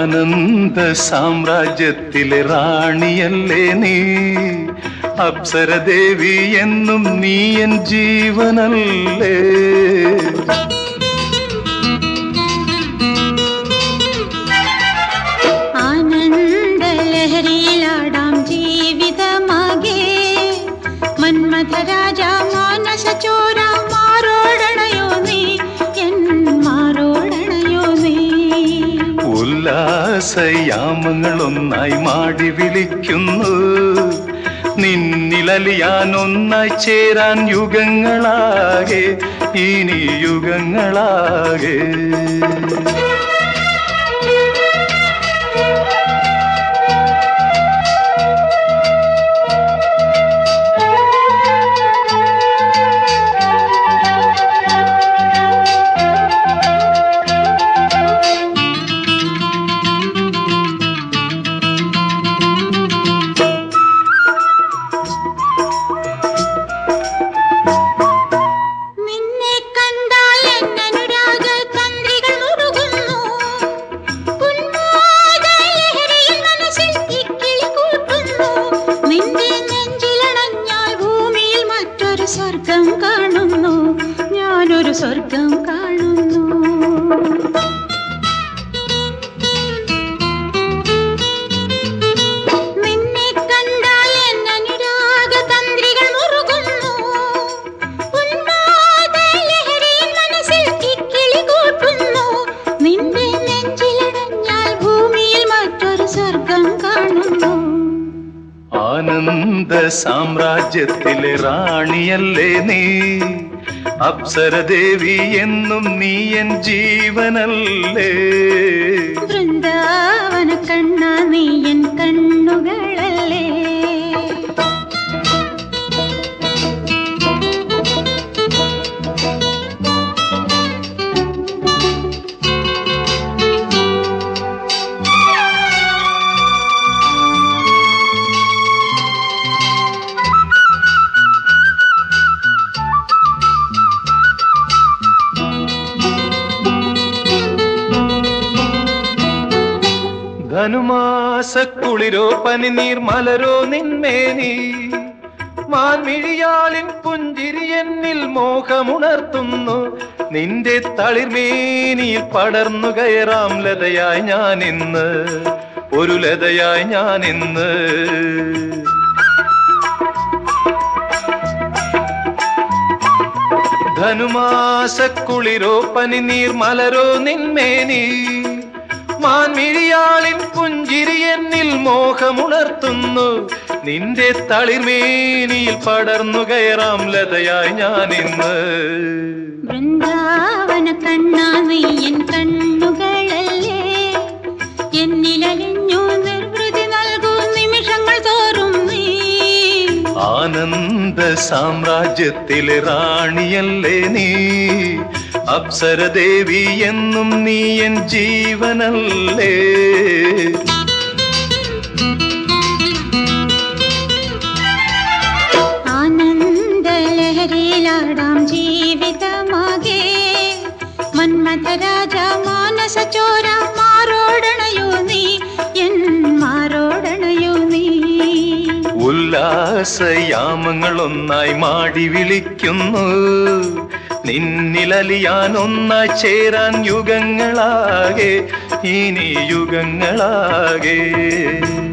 ആനന്ദ സാമ്രാജ്യത്തിലെ റാണിയല്ലേ നീ അപ്സരദേവി എന്നും നീ എൻ ജീവനല്ലേ ആനന്ദലഹരിയിലാടാം ജീവിതമാകെ മന്മഥരാജ മാനസ ചോര മാറോടണയോ നീ എൻ മാറോടണയോ നീ ഉല്ലാസയാമങ്ങളൊന്നായി മാടി വിളിക്കുന്നു നിന്നിലലിയാൻ ഒന്നായി ചേരാൻ യുഗങ്ങളാകെ ഇനി യുഗങ്ങളാകെ നിന്നെ കണ്ടാൽ എന്നനുരാഗ തന്ത്രികൾ മുറുകുന്നു ഉന്മാദലഹരിയിൽ മനസ്സിൽ ഇക്കിളി കൂട്ടുന്നു നിന്റെ നെഞ്ചിലണഞ്ഞാൽ ഭൂമിയിൽ മറ്റൊരു സ്വർഗം കാണുന്നു ഞാനൊരു സ്വർഗം കാണുന്നു നിന്നെ കണ്ടാൽ എന്നനുരാഗ തന്ത്രികൾ മുറുകുന്നു ഉന്മാദലഹരിയിൽ മനസ്സിൽ ഇക്കിളി കൂട്ടുന്നു നിന്റെ നെഞ്ചിലടഞ്ഞാൽ ഭൂമിയിൽ മറ്റൊരു സ്വർഗം കാണുന്നു ആനന്ദ സാമ്രാജ്യത്തിലെ റാണിയല്ലേ നീ അപ്സരദേവി എന്നും നീ എൻ ജീവനല്ലേ വൃന്ദാവന കണ്ണ നീ എൻ കണ്ണുകളല്ലേ ധനുമാസക്കുളിരോ പനിനീർ മലരോ നിന്മേനി മാൻമിഴിയാലിൻ പുഞ്ചിരി എന്നിൽ മോഹമുണർത്തുന്നു നിന്റെ തളിർമേനിയിൽ പടർന്നു കയറാം ലതയായി ഞാൻ ഇന്ന് ഒരു ലതയായി ഞാൻ ഇന്ന് ധനുമാസക്കുളിരോ പനിനീർ മലരോ നിന്മേനി മാൻമിഴിയാളിൻ പുഞ്ചിരി എന്നിൽ മോഹമുണർത്തുന്നു നിന്റെ തളിർമേനിയിൽ പടർന്നു കയറാം ലതയായി ഞാൻ ഇന്ന് വൃന്ദാവന കണ്ണ നീ എൻ കണ്ണുകളല്ലേ എന്നിലലിഞ്ഞു നിർവൃതി നൽകൂ നിമിഷങ്ങൾ തോറും നീ ആനന്ദ സാമ്രാജ്യത്തിലെ റാണിയല്ലേ നീ അപ്സരദേവി എന്നും നീ എൻ ജീവനല്ലേ ആനന്ദലഹരിയിലാടാം ജീവിതമാകെ മന്മഥരാജ മാനസ ചോര മാറോടണയോ നീ എൻ മാറോടണയോ നീ ഉല്ലാസയാമങ്ങളൊന്നായി മാടി വിളിക്കുന്നു നിന്നിലലിയാൻ ഒന്നായി ചേരാൻ യുഗങ്ങളാകെ ഇനി യുഗങ്ങളാകെ